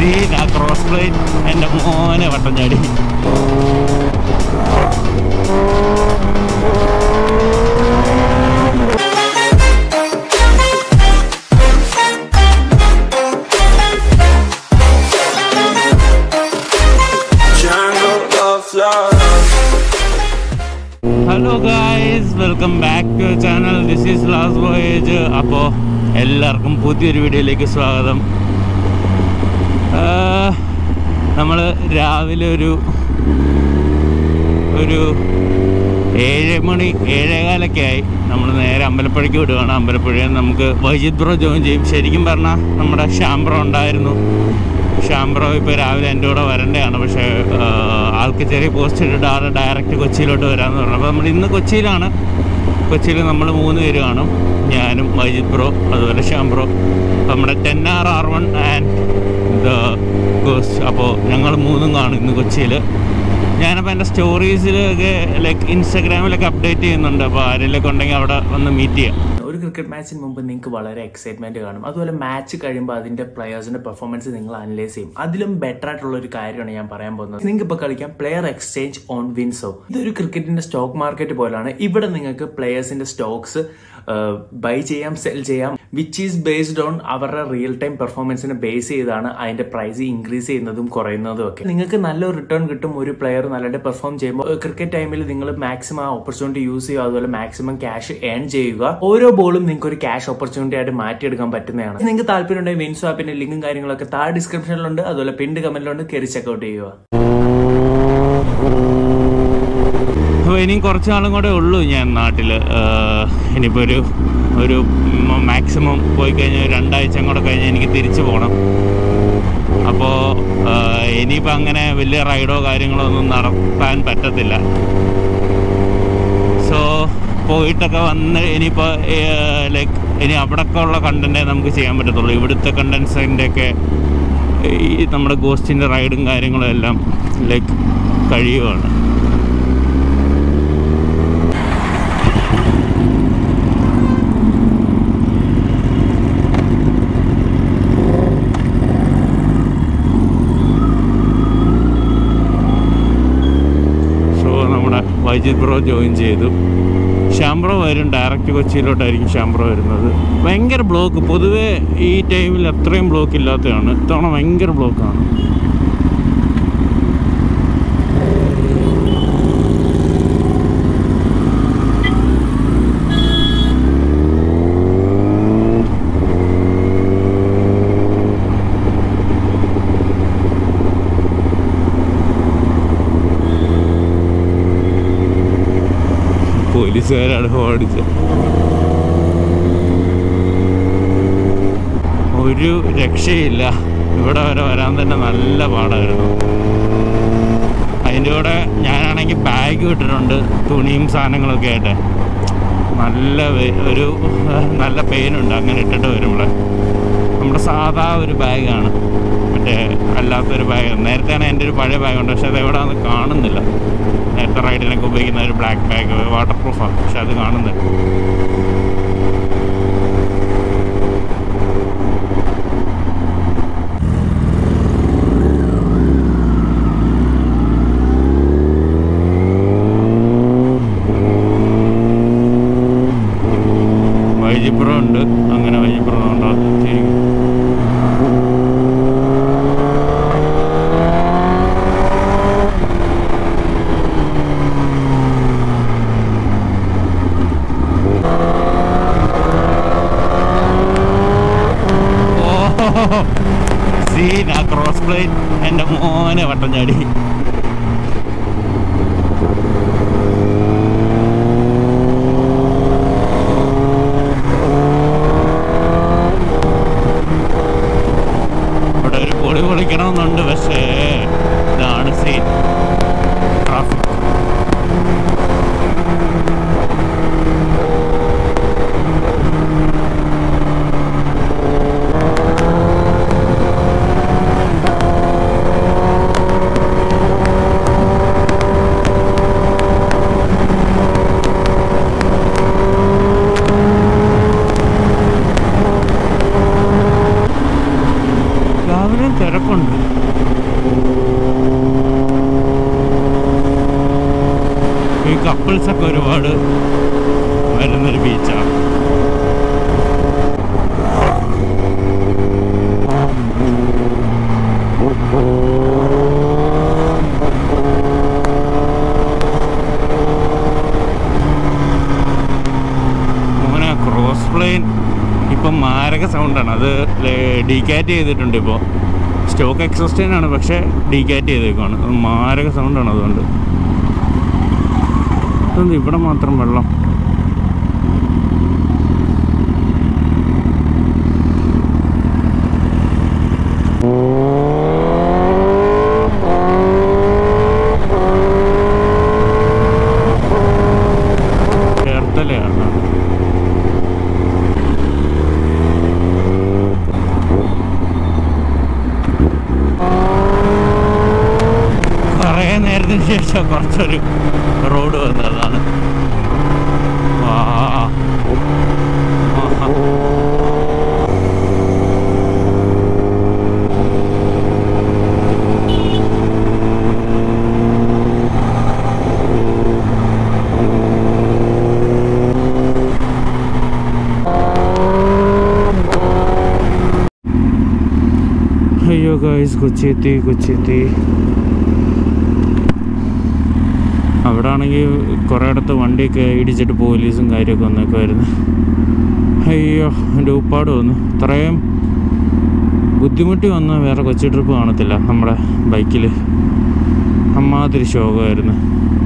Scene ആ cross plate എൻ്റെ മോനെ വട്ടം ചാടി Jungle of love. Hello guys welcome back to channel this is last voyage അപ്പോൾ എല്ലാവർക്കും പുതിയൊരു വീഡിയോയിലേക്ക് സ്വാഗതം നമ്മൾ രാവിലെ ഒരു ഒരു ഏഴ് മണി ഏഴേകാലൊക്കെ ആയി നമ്മൾ നേരെ അമ്പലപ്പുഴയ്ക്ക് വിടുകയാണ് അമ്പലപ്പുഴയിൽ നമുക്ക് വൈജിത് ബ്രോ ജോയിൻ ചെയ്യും ശരിക്കും പറഞ്ഞാൽ നമ്മുടെ ശ്യാംബ്രോ ഉണ്ടായിരുന്നു ശ്യാംബ്രോ ഇപ്പോൾ രാവിലെ എൻ്റെ കൂടെ വരേണ്ടതാണ് പക്ഷേ ആ, ആൾക്ക് ചെറിയ പോസ്റ്റ് ഇട്ടിട്ട് ആൾ ഡയറക്റ്റ് കൊച്ചിയിലോട്ട് വരാമെന്ന് പറഞ്ഞു അപ്പോൾ നമ്മൾ ഇന്ന് കൊച്ചിയിലാണ് കൊച്ചിയിൽ നമ്മൾ മൂന്ന് പേര് കാണും ഞാനും വൈജിത് ബ്രോ അതുപോലെ ശ്യാം ബ്രോ നമ്മുടെ ten R R one and the ghost അപ്പോൾ ഞങ്ങൾ മൂന്നും കാണും ഇന്ന് കൊച്ചിയിൽ ഞാനപ്പോൾ എൻ്റെ സ്റ്റോറീസിലൊക്കെ ലൈക്ക് ഇൻസ്റ്റാഗ്രാമിലൊക്കെ അപ്ഡേറ്റ് ചെയ്യുന്നുണ്ട് അപ്പോൾ ആരെങ്കിലൊക്കെ ഉണ്ടെങ്കിൽ അവിടെ വന്ന് മീറ്റ് ചെയ്യാം ഒരു ക്രിക്കറ്റ് മാച്ചിന് മുമ്പ് നിങ്ങൾക്ക് വളരെ എക്സൈറ്റ്മെന്റ് കാണും അതുപോലെ മാച്ച് കഴിയുമ്പോൾ അതിന്റെ പ്ലെയേഴ്സിന്റെ പെർഫോമൻസ് നിങ്ങൾ അനലൈസ് ചെയ്യും അതിലും ബെറ്റർ ആയിട്ടുള്ള ഒരു കാര്യമാണ് ഞാൻ പറയാൻ പോകുന്നത് നിങ്ങൾക്ക് ഇപ്പോൾ കളിക്കാം പ്ലെയർ എക്സ്ചേഞ്ച് ഓൺ വിൻസോ ഇതൊരു ക്രിക്കറ്റിന്റെ സ്റ്റോക്ക് മാർക്കറ്റ് പോലാണ് ഇവിടെ നിങ്ങൾക്ക് പ്ലെയേഴ്സിന്റെ സ്റ്റോക്സ് ബൈ ചെയ്യാം സെൽ ചെയ്യാം വിച്ച് ഈസ് ബേസ്ഡ് ഓൺ അവരുടെ റിയൽ ടൈം പെർഫോമൻസിനെ ബേസ് ചെയ്താണ് അതിന്റെ പ്രൈസ് ഇൻക്രീസ് ചെയ്യുന്നതും കുറയുന്നതും ഒക്കെ നിങ്ങൾക്ക് നല്ലൊരു റിട്ടേൺ കിട്ടും ഒരു പ്ലെയർ നല്ലതായിട്ട് പെർഫോം ചെയ്യുമ്പോൾ ക്രിക്കറ്റ് ടൈമിൽ നിങ്ങൾ മാക്സിമം ഓപ്പർച്യൂണിറ്റി യൂസ് ചെയ്യുക അതുപോലെ മാക്സിമം ക്യാഷ് ഏൺ ചെയ്യുക ഓരോ ബോളും നിങ്ങൾക്ക് ഒരു ക്യാഷ് ഓപ്പർച്യൂണിറ്റി ആയിട്ട് മാറ്റിയെടുക്കാൻ പറ്റുന്നതാണ് നിങ്ങൾക്ക് താല്പര്യം ഉണ്ടെങ്കിൽ വിൻസോ ആപ്പിന്റെ ലിങ്കും കാര്യങ്ങളൊക്കെ താഴെ ഡിസ്ക്രിപ്ഷനിലുണ്ട് അതുപോലെ പിൻഡ് കമന്റിലുണ്ട് കയറി ചെക്കൗട്ട് ചെയ്യുക അപ്പോൾ ഇനിയും കുറച്ച് നാളും കൂടെ ഉള്ളൂ ഞാൻ നാട്ടിൽ ഇനിയിപ്പോൾ ഒരു ഒരു മാക്സിമം പോയി കഴിഞ്ഞാൽ രണ്ടാഴ്ച കൂടെ കഴിഞ്ഞ് എനിക്ക് തിരിച്ചു പോകണം അപ്പോൾ ഇനിയിപ്പോൾ അങ്ങനെ വലിയ റൈഡോ കാര്യങ്ങളോ ഒന്നും നടത്താൻ പറ്റത്തില്ല സോ പോയിട്ടൊക്കെ വന്ന് ഇനിയിപ്പോൾ ലൈക്ക് ഇനി അവിടെയൊക്കെ ഉള്ള കണ്ടൻറ്റേ നമുക്ക് ചെയ്യാൻ പറ്റത്തുള്ളൂ ഇവിടുത്തെ കണ്ടൻസിൻ്റെ ഒക്കെ ഈ നമ്മുടെ ഗോസ്റ്റിൻ്റെ റൈഡും കാര്യങ്ങളും എല്ലാം ലൈക്ക് കഴിയുവാണ് സോ നമ്മുടെ വൈജിത് ബ്രോ ജോയിൻ ചെയ്തു ശ്യാംബ്രോ വരും ഡയറക്റ്റ് കൊച്ചിയിലോട്ടായിരിക്കും ശ്യാംബ്രോ വരുന്നത് ഭയങ്കര ബ്ലോക്ക് പൊതുവേ ഈ ടൈമിൽ അത്രയും ബ്ലോക്ക് ഇല്ലാത്തതാണ് ഇത്തവണ ഭയങ്കര ബ്ലോക്കാണ് പോലീസുകാരാണ് ഓടിച്ചത് ഒരു രക്ഷയില്ല ഇവിടെ വരെ വരാൻ തന്നെ നല്ല പാടായിരുന്നു അതിൻ്റെ കൂടെ ഞാനാണെങ്കിൽ ബാഗ് ഇട്ടിട്ടുണ്ട് തുണിയും സാധനങ്ങളൊക്കെ ആയിട്ട് നല്ല വെ- ഒരു നല്ല പെയിനുണ്ട് അങ്ങനെ ഇട്ടിട്ട് വരുമ്പോൾ നമ്മുടെ സാധാ ഒരു ബാഗാണ് മറ്റേ അല്ലാത്തൊരു ബാഗ് നേരത്തെയാണ് എൻ്റെ ഒരു പഴയ ബാഗുണ്ട് പക്ഷെ അത് എവിടെയാണെന്ന് കാണുന്നില്ല നേരത്തെ റൈഡിനൊക്കെ ഉപയോഗിക്കുന്ന ഒരു ബ്ലാക്ക് ബാഗ് വാട്ടർ പ്രൂഫാണ് പക്ഷെ അത് കാണുന്നില്ല വൈജിപ്പുറം ഉണ്ട് അങ്ങനെ വൈജിപ്പുറം ഉണ്ടോ തിരിക്കും സീൻ ആ ക്രോസ് പ്ലേറ്റ് എൻ്റെ മോനെ വട്ടം ചാടി ഇവിടെ ഒരു പൊളി പൊളിക്കണമെന്നുണ്ട് പക്ഷേ ഇതാണ് സീൻ ട്രാഫിക് രാവിലെ തിരക്കുണ്ട് ഈ കപ്പിൾസ് ഒക്കെ ഒരുപാട് വരുന്നൊരു ബീച്ചാണ് മോനെ ക്രോസ് പ്ലെയിൻ ഇപ്പം മാരക സൗണ്ടാണ് അത് ഡീകാറ്റ് ചെയ്തിട്ടുണ്ട് ഇപ്പോൾ സ്റ്റോക്ക് എക്സോസ്റ്റൈൻ ആണ് പക്ഷേ ഡീകാറ്റ് ചെയ്തേക്കുവാണ് അത് മാരക സൗണ്ടാണ് അതുകൊണ്ട് ഇതെന്ത് ഇവിടെ മാത്രം വെള്ളം ചേർത്തലയാണ് കുറേ നേരത്തിന് ശേഷം കുറച്ചൊരു റോഡ് വന്നതാണ് വാ ആഹാ. അയ്യോ ഗായ്സ് കൊച്ചി എത്തി കൊച്ചി എത്തി അവിടെ ആണെങ്കിൽ കുറേ ഇടത്ത് വണ്ടിയൊക്കെ ഇടിച്ചിട്ട് പോലീസും കാര്യമൊക്കെ വന്നേക്കുമായിരുന്നു അയ്യോ എൻ്റെ ഉപ്പാട് വന്നു ഇത്രയും ബുദ്ധിമുട്ടി വന്ന വേറെ കൊച്ചി ട്രിപ്പ് കാണത്തില്ല നമ്മുടെ ബൈക്കിൽ അമ്മാതിരി ശോകമായിരുന്നു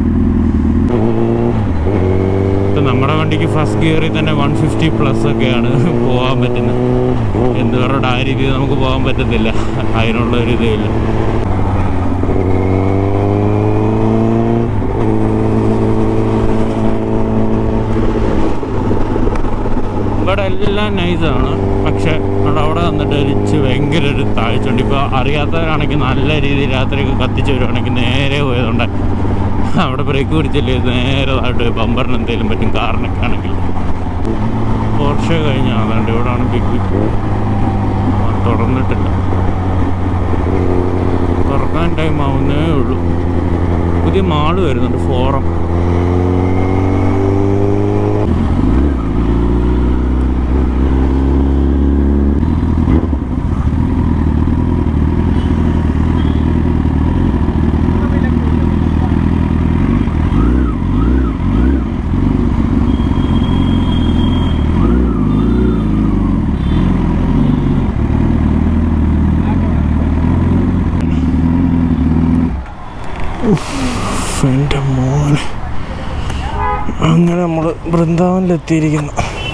ഇപ്പം നമ്മുടെ വണ്ടിക്ക് ഫസ്റ്റ് ഗിയറിൽ തന്നെ വൺ ഫിഫ്റ്റി പ്ലസ് ഒക്കെയാണ് പോകാൻ പറ്റുന്നത് എന്ത് പറഞ്ഞിട്ട് ആ രീതിയിൽ നമുക്ക് പോകാൻ പറ്റത്തില്ല അതിനുള്ള ഒരു ഇതേ ഇല്ല ഇവിടെ എല്ലാം നൈസാണ് പക്ഷെ അവിടെ അവിടെ വന്നിട്ട് ഒരു ഇച്ച് ഭയങ്കര ഒരു താഴ്ചയുണ്ട് ഇപ്പോൾ അറിയാത്തവരാണെങ്കിൽ നല്ല രീതിയിൽ രാത്രിയൊക്കെ കത്തിച്ച് വരുവാണെങ്കിൽ നേരെ പോയതുകൊണ്ട് അവിടെ ബ്രേക്ക് പിടിച്ചില്ലേ നേരെ താഴോട്ട് ബമ്പറിന് എന്തെങ്കിലും പറ്റും കാറിനൊക്കെ ആണെങ്കിൽ പോർഷ കഴിഞ്ഞ അതുകൊണ്ട് ഇവിടെയാണ് ബിഗ് ബിഗ് തുറന്നിട്ടില്ല തുറക്കാൻ ടൈം ആവുന്നേ ഉള്ളൂ പുതിയ മാള് വരുന്നുണ്ട് ഫോറം എൻ്റെ മോനെ അങ്ങനെ നമ്മൾ വൃന്ദാവനിലെത്തിയിരിക്കുന്നു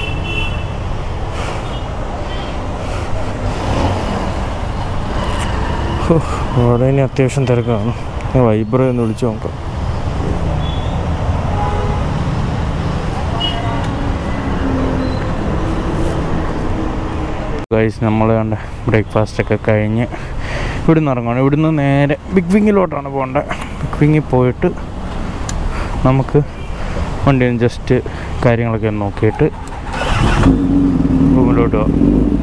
ഹോ, അവിടെ ഇനി അത്യാവശ്യം തിരക്കാണ് വൈബ്രേ ഒന്ന് വിളിച്ചു നോക്കാം ഗൈസ് നമ്മൾ കണ്ട ബ്രേക്ക്ഫാസ്റ്റ് ഒക്കെ കഴിഞ്ഞ് ഇവിടുന്ന് ഇറങ്ങണം ഇവിടുന്ന് നേരെ ബിഗ് വിങ്ങിലോട്ടാണ് പോകേണ്ടത് ബിഗ് വിങ്ങിൽ പോയിട്ട് നമുക്ക് വണ്ടി ഒന്ന് ജസ്റ്റ് കാര്യങ്ങളൊക്കെ ഒന്ന് നോക്കിയിട്ട് റൂമിലോട്ട് പോകാം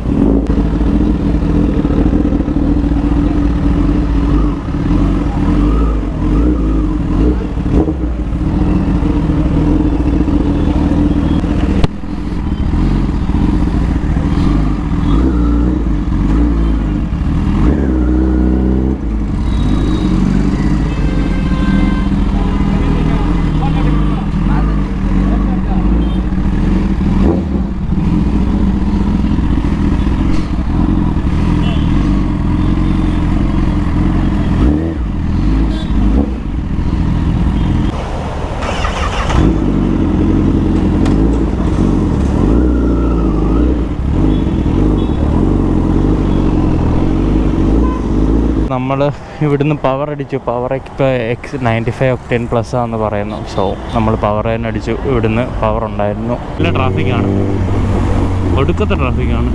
നമ്മൾ ഇവിടുന്ന് പവർ അടിച്ചു പവർ ഇപ്പോൾ X ninety five octane plus ആണെന്ന് പറയുന്നു സോ നമ്മൾ പവർ തന്നെ അടിച്ചു ഇവിടുന്ന് പവർ ഉണ്ടായിരുന്നു നല്ല ട്രാഫിക്കാണ് ഒടുക്കത്തെ ട്രാഫിക്കാണ്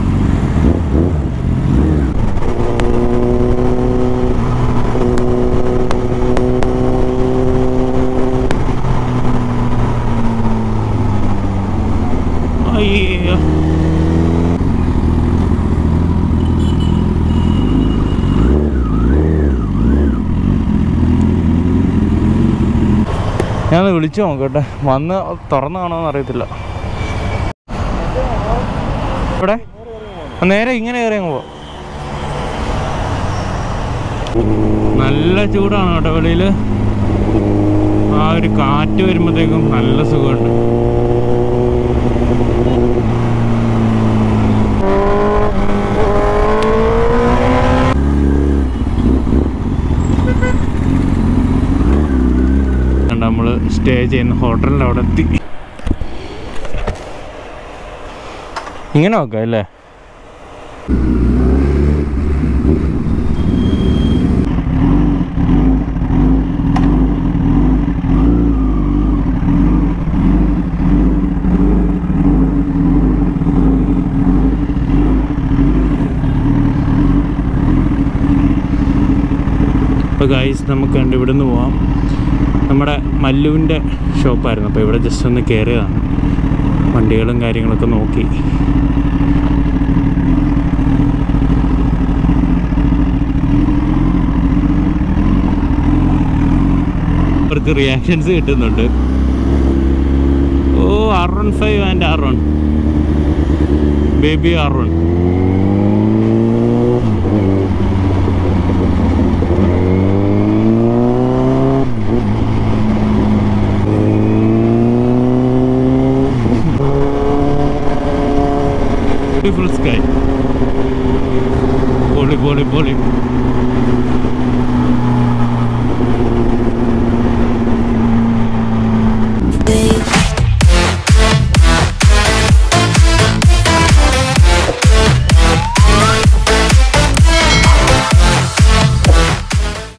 അയ്യോ ഞാൻ വിളിച്ചു നോക്കട്ടെ വന്ന് തുറന്നു കാണുമെന്ന് അറിയത്തില്ല ഇവിടെ നേരെ ഇങ്ങനെ കയറി അങ്ങ് പോവാം നല്ല ചൂടാണ് കേട്ടോ വെളിയിൽ ആ ഒരു കാറ്റ് വരുമ്പോഴത്തേക്കും നല്ല സുഖമുണ്ട് നമ്മൾ സ്റ്റേ ചെയ്യുന്ന ഹോട്ടലിൻ്റെ അവിടെ എത്തി ഇങ്ങനെ നോക്കാം അല്ലേ അപ്പോൾ ഗൈസ് നമുക്ക് കണ്ട് ഇവിടുന്ന് പോവാം നമ്മുടെ മല്ലുവിൻ്റെ ഷോപ്പായിരുന്നു അപ്പോൾ ഇവിടെ ജസ്റ്റ് ഒന്ന് കയറിയതാണ് വണ്ടികളും കാര്യങ്ങളൊക്കെ നോക്കി അവർക്ക് റിയാക്ഷൻസ് കിട്ടുന്നുണ്ട് oh R one five and R one baby R one